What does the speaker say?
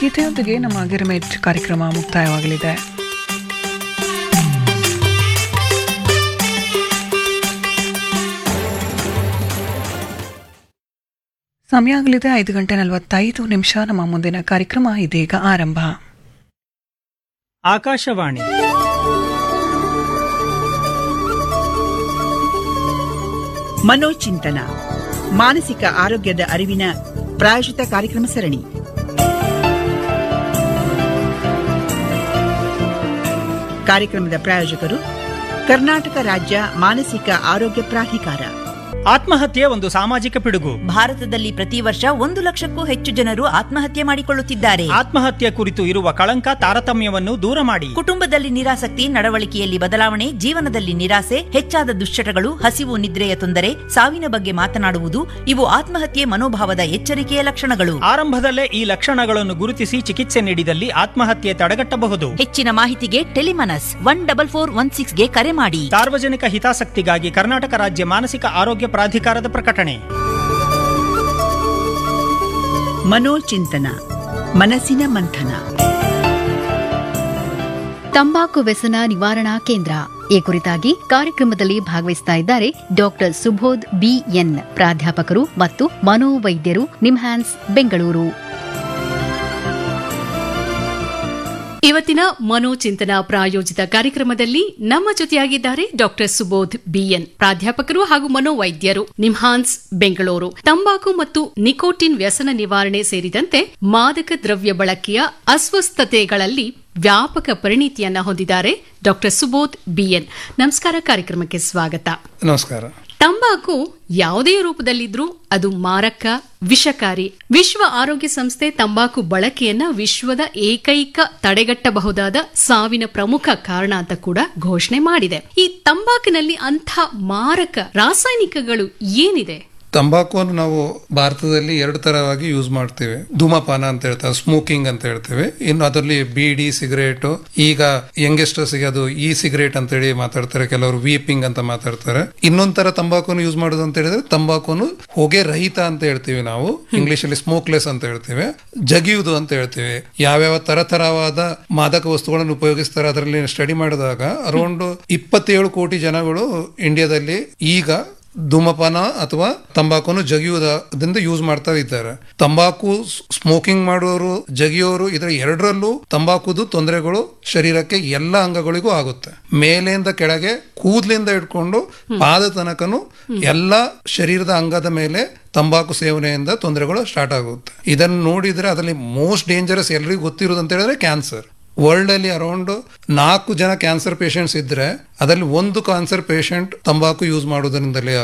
ಗೀತೆಯೊಂದಿಗೆ ನಮ್ಮ ಗಿರಮೇಟ್ ಕಾರ್ಯಕ್ರಮ ಮುಕ್ತಾಯವಾಗಲಿದೆ ಸಮಯ ಆಗಲಿದೆ ಐದು ಗಂಟೆ ನಲವತ್ತೈದು ನಿಮಿಷ ನಮ್ಮ ಮುಂದಿನ ಕಾರ್ಯಕ್ರಮ ಇದೀಗ ಆರಂಭ ಆಕಾಶವಾಣಿ ಮನೋಚಿಂತನ ಮಾನಸಿಕ ಆರೋಗ್ಯದ ಅರಿವಿನ ಪ್ರಾಯೋಜಿತ ಕಾರ್ಯಕ್ರಮ ಸರಣಿ ಕಾರ್ಯಕ್ರಮದ ಪ್ರಾಯೋಜಕರು ಕರ್ನಾಟಕ ರಾಜ್ಯ ಮಾನಸಿಕ ಆರೋಗ್ಯ ಪ್ರಾಧಿಕಾರ ಆತ್ಮಹತ್ಯೆ ಒಂದು ಸಾಮಾಜಿಕ ಪಿಡುಗು ಭಾರತದಲ್ಲಿ ಪ್ರತಿ ವರ್ಷ ಒಂದು ಲಕ್ಷಕ್ಕೂ ಹೆಚ್ಚು ಜನರು ಆತ್ಮಹತ್ಯೆ ಮಾಡಿಕೊಳ್ಳುತ್ತಿದ್ದಾರೆ ಆತ್ಮಹತ್ಯೆ ಕುರಿತು ಇರುವ ಕಳಂಕ ತಾರತಮ್ಯವನ್ನು ದೂರ ಮಾಡಿ ಕುಟುಂಬದಲ್ಲಿ ನಿರಾಸಕ್ತಿ ನಡವಳಿಕೆಯಲ್ಲಿ ಬದಲಾವಣೆ ಜೀವನದಲ್ಲಿ ನಿರಾಸೆ ಹೆಚ್ಚಾದ ದುಶ್ಚಟಗಳು ಹಸಿವು ನಿದ್ರೆಯ ತೊಂದರೆ ಸಾವಿನ ಬಗ್ಗೆ ಮಾತನಾಡುವುದು ಇವು ಆತ್ಮಹತ್ಯೆ ಮನೋಭಾವದ ಎಚ್ಚರಿಕೆಯ ಲಕ್ಷಣಗಳು ಆರಂಭದಲ್ಲೇ ಈ ಲಕ್ಷಣಗಳನ್ನು ಗುರುತಿಸಿ ಚಿಕಿತ್ಸೆ ನೀಡಿದಲ್ಲಿ ಆತ್ಮಹತ್ಯೆ ತಡೆಗಟ್ಟಬಹುದು ಹೆಚ್ಚಿನ ಮಾಹಿತಿಗೆ Tele Manas one double four one ಸಿಕ್ಸ್ಗೆ ಕರೆ ಮಾಡಿ ಸಾರ್ವಜನಿಕ ಹಿತಾಸಕ್ತಿಗಾಗಿ ಕರ್ನಾಟಕ ರಾಜ್ಯ ಮಾನಸಿಕ ಆರೋಗ್ಯ ಪ್ರಾಧಿಕಾರದ ಪ್ರಕಟಣೆ ಮನೋಚಿಂತನ ಮನಸ್ಸಿನ ಮಂಥನ ತಂಬಾಕು ವ್ಯಸನ ನಿವಾರಣಾ ಕೇಂದ್ರ ಈ ಕುರಿತಾಗಿ ಕಾರ್ಯಕ್ರಮದಲ್ಲಿ ಭಾಗವಹಿಸ್ತಾ ಇದ್ದಾರೆ ಡಾಕ್ಟರ್ ಸುಬೋಧ್ ಬಿಎನ್ ಪ್ರಾಧ್ಯಾಪಕರು ಮತ್ತು ಮನೋವೈದ್ಯರು ನಿಮ್ಹ್ಯಾನ್ಸ್ ಬೆಂಗಳೂರು ಇವತ್ತಿನ ಮನೋಚಿಂತನ ಪ್ರಾಯೋಜಿತ ಕಾರ್ಯಕ್ರಮದಲ್ಲಿ ನಮ್ಮ ಜೊತೆಯಾಗಿದ್ದಾರೆ ಡಾಕ್ಟರ್ ಸುಬೋಧ್ ಬಿಎನ್ ಪ್ರಾಧ್ಯಾಪಕರು ಹಾಗೂ ಮನೋವೈದ್ಯರು ನಿಮ್ಹಾನ್ಸ್ ಬೆಂಗಳೂರು ತಂಬಾಕು ಮತ್ತು ನಿಕೋಟಿನ್ ವ್ಯಸನ ನಿವಾರಣೆ ಸೇರಿದಂತೆ ಮಾದಕ ದ್ರವ್ಯ ಬಳಕೆಯ ಅಸ್ವಸ್ಥತೆಗಳಲ್ಲಿ ವ್ಯಾಪಕ ಪರಿಣಿತಿಯನ್ನ ಹೊಂದಿದ್ದಾರೆ ಡಾಕ್ಟರ್ ಸುಬೋಧ್ ಬಿಎನ್ ನಮಸ್ಕಾರ ಕಾರ್ಯಕ್ರಮಕ್ಕೆ ಸ್ವಾಗತ ನಮಸ್ಕಾರ ತಂಬಾಕು ಯಾವುದೇ ರೂಪದಲ್ಲಿದ್ರೂ ಅದು ಮಾರಕ ವಿಷಕಾರಿ ವಿಶ್ವ ಆರೋಗ್ಯ ಸಂಸ್ಥೆ ತಂಬಾಕು ಬಳಕೆಯನ್ನ ವಿಶ್ವದ ಏಕೈಕ ತಡೆಗಟ್ಟಬಹುದಾದ ಸಾವಿನ ಪ್ರಮುಖ ಕಾರಣ ಅಂತ ಕೂಡ ಘೋಷಣೆ ಮಾಡಿದೆ ಈ ತಂಬಾಕಿನಲ್ಲಿ ಅಂಥ ಮಾರಕ ರಾಸಾಯನಿಕಗಳು ಏನಿದೆ ತಂಬಾಕುವನ್ನು ನಾವು ಭಾರತದಲ್ಲಿ ಎರಡು ತರವಾಗಿ ಯೂಸ್ ಮಾಡ್ತೇವೆ ಧೂಮಪಾನ ಅಂತ ಹೇಳ್ತಾರೆ ಸ್ಮೋಕಿಂಗ್ ಅಂತ ಹೇಳ್ತೇವೆ ಇನ್ನು ಅದರಲ್ಲಿ ಬೀಡಿ ಸಿಗರೇಟ್ ಈಗ ಯಂಗೆಸ್ಟರ್ಸ್ ಗೆ ಅದು ಇ ಸಿಗರೇಟ್ ಅಂತ ಹೇಳಿ ಮಾತಾಡ್ತಾರೆ ಕೆಲವರು ವೀಪಿಂಗ್ ಅಂತ ಮಾತಾಡ್ತಾರೆ ಇನ್ನೊಂದ್ ತರ ತಂಬಾಕುವನ್ನು ಯೂಸ್ ಮಾಡೋದು ಅಂತ ಹೇಳಿದ್ರೆ ತಂಬಾಕುವನ್ನು ಹೊಗೆ ರಹಿತ ಅಂತ ಹೇಳ್ತೀವಿ ನಾವು ಇಂಗ್ಲಿಷ್ ಅಲ್ಲಿ ಸ್ಮೋಕ್ಲೆಸ್ ಅಂತ ಹೇಳ್ತೇವೆ ಜಗಿಯುವುದು ಅಂತ ಹೇಳ್ತೇವೆ ಯಾವ್ಯಾವ ತರ ತರವಾದ ಮಾದಕ ವಸ್ತುಗಳನ್ನು ಉಪಯೋಗಿಸ್ತಾರೆ ಅದರಲ್ಲಿ ಸ್ಟಡಿ ಮಾಡಿದಾಗ ಅರೌಂಡ್ ಇಪ್ಪತ್ತೇಳು ಕೋಟಿ ಜನಗಳು ಇಂಡಿಯಾದಲ್ಲಿ ಈಗ ಧೂಮಪಾನ ಅಥವಾ ತಂಬಾಕುವನ್ನು ಜಗಿಯುವುದರಿಂದ ಯೂಸ್ ಮಾಡ್ತಾ ಇದ್ದಾರೆ ತಂಬಾಕು ಸ್ಮೋಕಿಂಗ್ ಮಾಡುವವರು ಜಗಿಯೋರು ಇದರ ಎರಡರಲ್ಲೂ ತಂಬಾಕುದು ತೊಂದರೆಗಳು ಶರೀರಕ್ಕೆ ಎಲ್ಲ ಅಂಗಗಳಿಗೂ ಆಗುತ್ತೆ ಮೇಲಿಂದ ಕೆಳಗೆ ಕೂದಲಿಂದ ಇಟ್ಕೊಂಡು ಪಾದ ತನಕನು ಎಲ್ಲ ಶರೀರದ ಅಂಗದ ಮೇಲೆ ತಂಬಾಕು ಸೇವನೆಯಿಂದ ತೊಂದರೆಗಳು ಸ್ಟಾರ್ಟ್ ಆಗುತ್ತೆ ಇದನ್ನು ನೋಡಿದ್ರೆ ಅದರಲ್ಲಿ ಮೋಸ್ಟ್ ಡೇಂಜರಸ್ ಎಲ್ರಿಗೂ ಗೊತ್ತಿರೋದು ಅಂತ ಹೇಳಿದ್ರೆ ಕ್ಯಾನ್ಸರ್ ವರ್ಲ್ಡ್ ಅಲ್ಲಿ ಅರೌಂಡ್ ನಾಲ್ಕು ಜನ ಕ್ಯಾನ್ಸರ್ ಪೇಷಂಟ್ಸ್ ಇದ್ರೆ ಅದರಲ್ಲಿ ಒಂದು ಕ್ಯಾನ್ಸರ್ ಪೇಷಂಟ್ ತಂಬಾಕು ಯೂಸ್ ಮಾಡೋದ್ರಿಂದಲೇ